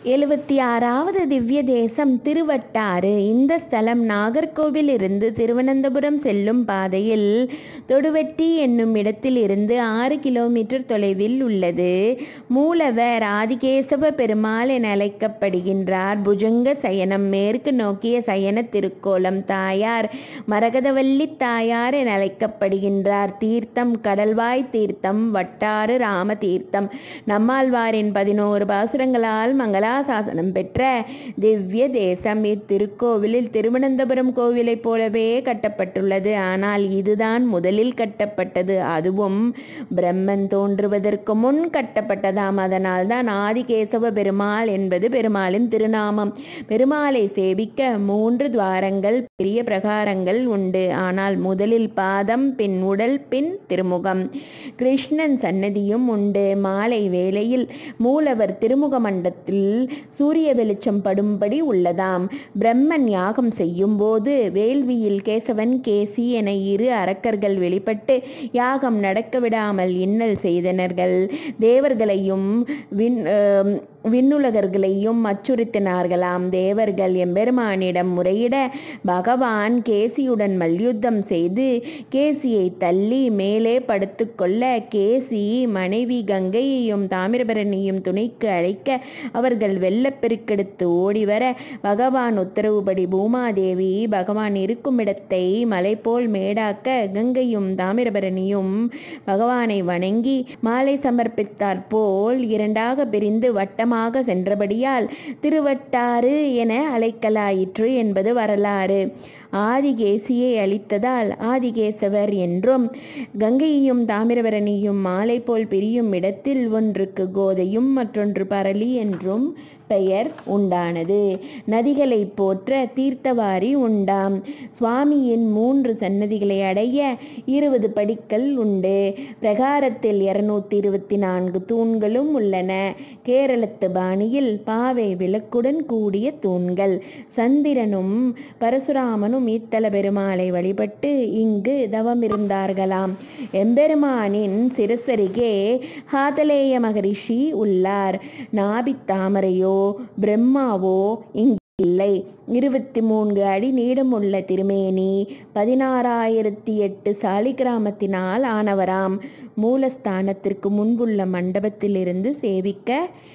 எழுபத்தி ஆறாவது திவ்ய தேசம் திருவட்டாறு இந்த ஸ்தலம் நாகர்கோவில் இருந்து திருவனந்தபுரம் செல்லும் பாதையில் தொடுவெட்டி என்னும் இடத்தில் இருந்து ஆறு கிலோமீட்டர் தொலைவில் உள்ளது மூலவர் ஆதிகேசவ பெருமாள் என அழைக்கப்படுகின்றார் புஜங்க சயனம் மேற்கு நோக்கிய சயன திருக்கோலம் தாயார் மரகதவல்லி தாயார் என அழைக்கப்படுகின்றார் தீர்த்தம் கடல்வாய் தீர்த்தம் வட்டாறு ராம தீர்த்தம் நம்மாழ்வாரின் பதினோரு பாசுரங்களால் மங்களாசாசனம் பெற்ற திவ்ய தேசம் இத்திருக்கோவிலில் திருவனந்தபுரம் கோவிலைப் போலவே கட்டப்பட்டுள்ளது ஆனால் இதுதான் முதலில் கட்டப்பட்டது அதுவும் பிரம்மன் தோன்றுவதற்கு முன் கட்டப்பட்டதாம் அதனால் தான் ஆதிகேசவ பெருமாள் என்பது பெருமாளின் திருநாமம் பெருமாளை சேவிக்க மூன்று துவாரங்கள் பெரிய பிரகாரங்கள் உண்டு ஆனால் முதலில் பாதம் பின் உடல் பின் திருமுகம் கிருஷ்ணன் சன்னதியும் உண்டு மாலை வேளையில் மூலவர் திருமுக மண்டத்தில் சூரிய வெளிச்சம் படும்படி உள்ளதாம் பிரம்மன் யாகம் செய்யும் போது வேள்வியில் கேசவன் கேசி என இரு அரக்கர்கள் வெளிப்பட்டு யாகம் நடக்க விடாமல் இன்னல் செய்தனர்கள் தேவர்களையும் விண் ஆம், விண்ணுலகர்களையும் அச்சுறுத்தினார்களாம் தேவர்கள் எம்பெருமானிடம் முறையிட பகவான் கேசியுடன் மல்யுத்தம் செய்து கேசியை தள்ளி மேலே படுத்துக்கொள்ள கேசி மனைவி கங்கையையும் தாமிரபரணியும் துணைக்கு அழைக்க அவர்கள் வெள்ளப்பெருக்கெடுத்து ஓடிவர பகவான் உத்தரவுபடி பூமாதேவி பகவான் இருக்கும் இடத்தை மலை போல் மேடாக்க கங்கையும் தாமிரபரணியும் பகவானை வணங்கி மாலை சமர்ப்பித்தாற் போல் இரண்டாக பிரிந்து வட்டமாக சென்றபடியால் திருவட்டாறு என அழைக்கலாயிற்று என்பது வரலாறு ஆதிகேசியை அளித்ததால் ஆதிகேசவர் என்றும் கங்கையையும் தாமிரபரணியும் மாலை போல் பிரியும் இடத்தில் ஒன்றுக்கு கோதையும் மற்றொன்று பரளி என்றும் பெயர் உண்டானது நதிகளை போற்ற தீர்த்தவாரி உண்டாம் சுவாமியின் மூன்று சன்னதிகளை அடைய இருபது படிக்கல் உண்டு பிரகாரத்தில் இருநூத்தி இருபத்தி நான்கு தூண்களும் உள்ளன கேரளத்து பாணியில் பாவை விளக்குடன் கூடிய தூண்கள் சந்திரனும் பரசுராமனும் ஈத்தல பெருமாளை வழிபட்டு இங்கு தவமிருந்தார்களாம் எம்பெருமானின் சிரசருகே ஹாதலேய மகரிஷி உள்ளார் நாபித் தாமரையோ பிரம்மாவோ இங்கு இல்லை இருபத்தி மூன்று அடி நீளமுள்ள திருமேனி பதினாறாயிரத்தி எட்டு சாலிகிராமத்தினால் ஆனவராம் மூலஸ்தானத்திற்கு முன்புள்ள மண்டபத்திலிருந்து சேவிக்க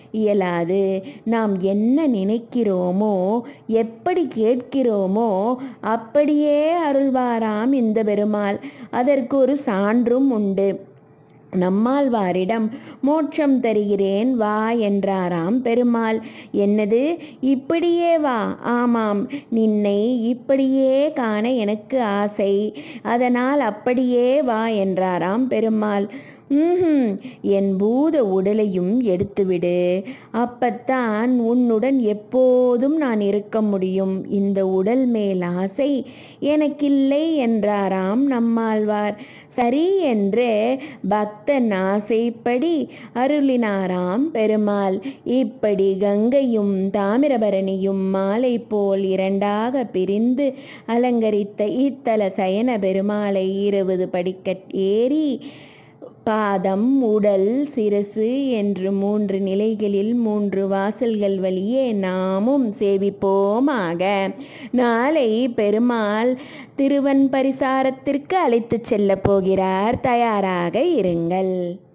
இயலாது நாம் என்ன நினைக்கிறோமோ எப்படி கேட்கிறோமோ அப்படியே அருள்வாராம் இந்த பெருமாள் அதற்கு ஒரு சான்றும் உண்டு நம்மாழ்வாரிடம் மோட்சம் தருகிறேன் வா என்றாராம் பெருமாள் என்னது இப்படியே வா ஆமாம் நின்னை இப்படியே காண எனக்கு ஆசை அதனால் அப்படியே வா என்றாராம் பெருமாள் ம்ஹும் என் பூத உடலையும் எடுத்துவிடு அப்பத்தான் உன்னுடன் எப்போதும் நான் இருக்க முடியும் இந்த உடல் மேல் ஆசை எனக்கில்லை என்றாராம் நம்மாழ்வார் சரி என்று பக்தன் ஆசைப்படி அருளினாராம் பெருமாள் இப்படி கங்கையும் தாமிரபரணியும் மாலை போல் இரண்டாக பிரிந்து அலங்கரித்த இத்தல சயன பெருமாளை இருபது படிக்கட் ஏறி பாதம் உடல் சிரசு என்று மூன்று நிலைகளில் மூன்று வாசல்கள் வழியே நாமும் சேவிப்போமாக நாளை பெருமாள் திருவன் பரிசாரத்திற்கு அழைத்துச் செல்லப் போகிறார் தயாராக இருங்கள்